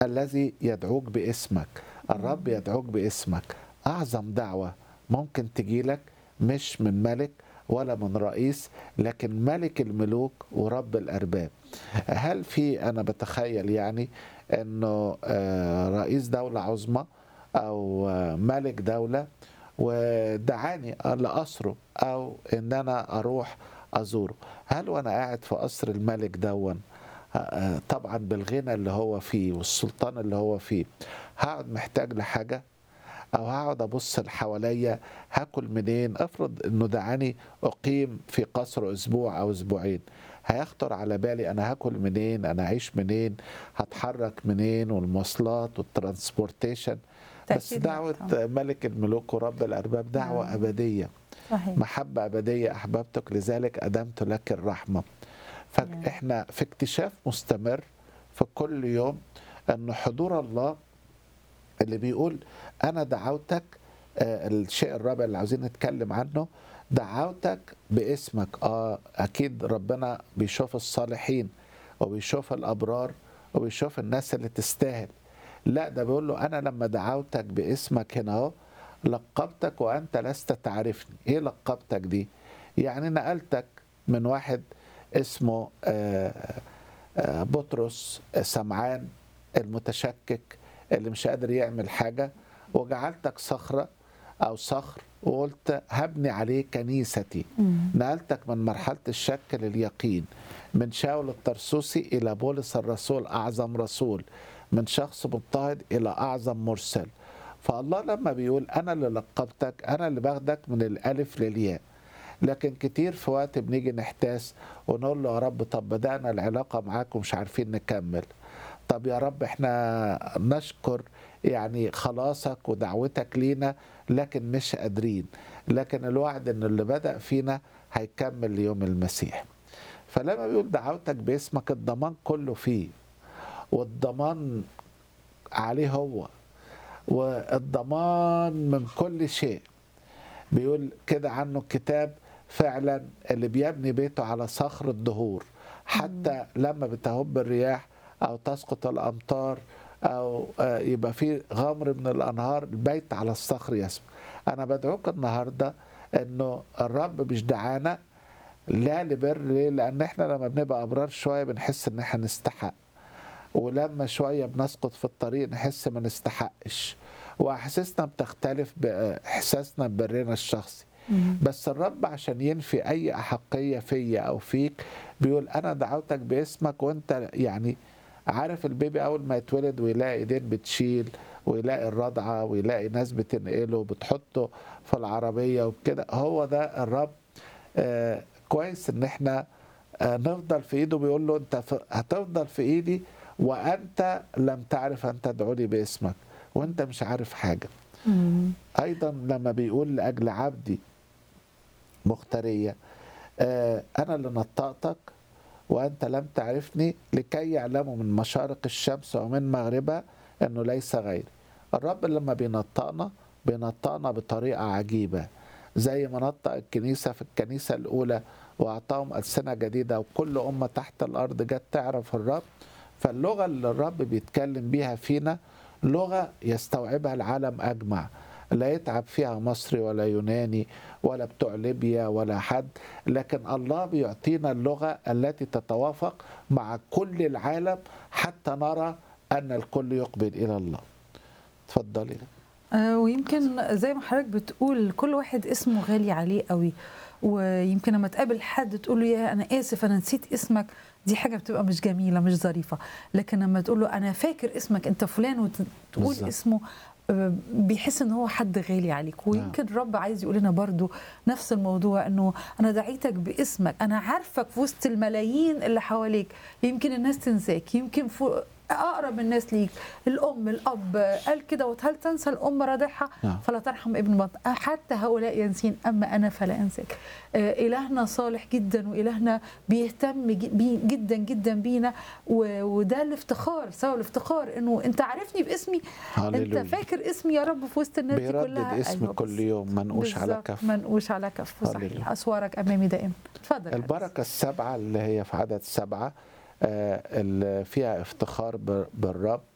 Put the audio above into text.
الذي يدعوك باسمك الرب يدعوك باسمك أعظم دعوة ممكن تجيلك مش من ملك ولا من رئيس لكن ملك الملوك ورب الأرباب هل في أنا بتخيل يعني أنه آه، رئيس دولة عظمى أو آه، ملك دولة ودعاني لقصره أو أن أنا أروح أزوره هل وأنا قاعد في قصر الملك دون آه، طبعا بالغنى اللي هو فيه والسلطان اللي هو فيه هقعد محتاج لحاجة او هقعد ابص حواليا هاكل منين افرض انه دعاني اقيم في قصر اسبوع او اسبوعين هيخطر على بالي انا هاكل منين انا اعيش منين هتحرك منين والمواصلات والترانسبورتيشن بس تأكيد دعوة طبعاً. ملك الملوك ورب الأرباب دعوة نعم. أبدية صحيح محبة أبدية أحببتك لذلك أدمت لك الرحمة فإحنا في اكتشاف مستمر في كل يوم أن حضور الله اللي بيقول أنا دعوتك آه، الشيء الرابع اللي عاوزين نتكلم عنه دعوتك باسمك آه أكيد ربنا بيشوف الصالحين وبيشوف الأبرار وبيشوف الناس اللي تستاهل لا ده بيقول له أنا لما دعوتك باسمك هنا أهو لقبتك وأنت لست تعرفني إيه لقبتك دي يعني نقلتك من واحد اسمه آه، آه، بطرس آه، سمعان المتشكك اللي مش قادر يعمل حاجة وجعلتك صخرة أو صخر وقلت هبني عليه كنيستي مم. نقلتك من مرحلة الشك لليقين من شاول الطرسوسي إلى بولس الرسول أعظم رسول من شخص مضطهد إلى أعظم مرسل فالله لما بيقول أنا اللي لقبتك أنا اللي باخدك من الألف للياء لكن كتير في وقت بنيجي نحتاس ونقول له يا رب طب بدأنا العلاقة معاك ومش عارفين نكمل طب يا رب احنا نشكر يعني خلاصك ودعوتك لينا لكن مش قادرين لكن الوعد ان اللي بدأ فينا هيكمل ليوم المسيح فلما بيقول دعوتك باسمك الضمان كله فيه والضمان عليه هو والضمان من كل شيء بيقول كده عنه الكتاب فعلا اللي بيبني بيته على صخر الدهور حتى لما بتهب الرياح او تسقط الامطار او آه، يبقى في غمر من الانهار البيت على الصخر يسمع انا بدعوك النهارده انه الرب مش دعانا لا لبر ليه لان احنا لما بنبقى ابرار شويه بنحس ان احنا نستحق ولما شويه بنسقط في الطريق نحس ما نستحقش واحاسيسنا بتختلف باحساسنا ببرنا الشخصي مم. بس الرب عشان ينفي اي احقيه فيا او فيك بيقول انا دعوتك باسمك وانت يعني عارف البيبي اول ما يتولد ويلاقي ايدين بتشيل ويلاقي الرضعه ويلاقي ناس بتنقله بتحطه في العربيه وكده هو ده الرب آه كويس ان احنا آه نفضل في ايده بيقول له انت ف- هتفضل في ايدي وانت لم تعرف ان تدعوني باسمك وانت مش عارف حاجه مم. ايضا لما بيقول لاجل عبدي مختاريه آه انا اللي نطقتك وانت لم تعرفني لكي يعلموا من مشارق الشمس ومن مغربها انه ليس غيري الرب لما بينطقنا بينطقنا بطريقه عجيبه زي ما نطق الكنيسه في الكنيسه الاولى واعطاهم السنه جديده وكل امه تحت الارض جت تعرف الرب فاللغه اللي الرب بيتكلم بيها فينا لغه يستوعبها العالم اجمع لا يتعب فيها مصري ولا يوناني ولا بتوع ليبيا ولا حد لكن الله بيعطينا اللغه التي تتوافق مع كل العالم حتى نرى ان الكل يقبل الى الله اتفضلي آه، ويمكن زي ما حضرتك بتقول كل واحد اسمه غالي عليه قوي ويمكن لما تقابل حد تقول له يا انا اسف انا نسيت اسمك دي حاجه بتبقى مش جميله مش ظريفه لكن لما تقول له انا فاكر اسمك انت فلان وتقول بالظبط. اسمه آه، بيحس ان هو حد غالي عليك ويمكن الرب عايز يقول لنا برضو نفس الموضوع انه انا دعيتك باسمك انا عارفك في وسط الملايين اللي حواليك يمكن الناس تنساك يمكن فوق اقرب الناس ليك الام الاب قال كده وهل تنسى الام رضعها نعم. فلا ترحم ابن بطن حتى هؤلاء ينسين اما انا فلا انساك آه، الهنا صالح جدا والهنا بيهتم ج- بي جدا جدا بينا و- وده الافتخار سبب الافتخار انه انت عارفني باسمي انت هللويا فاكر اسمي يا رب في وسط الناس دي بيردد كلها اسم أيوة كل بس- يوم منقوش على بالظبط، كف منقوش على كف صحيح هللويا. اسوارك امامي دائما اتفضل يا البركة السبعة اللي هي في عدد سبعة آه، اللي فيها افتخار ب- بالرب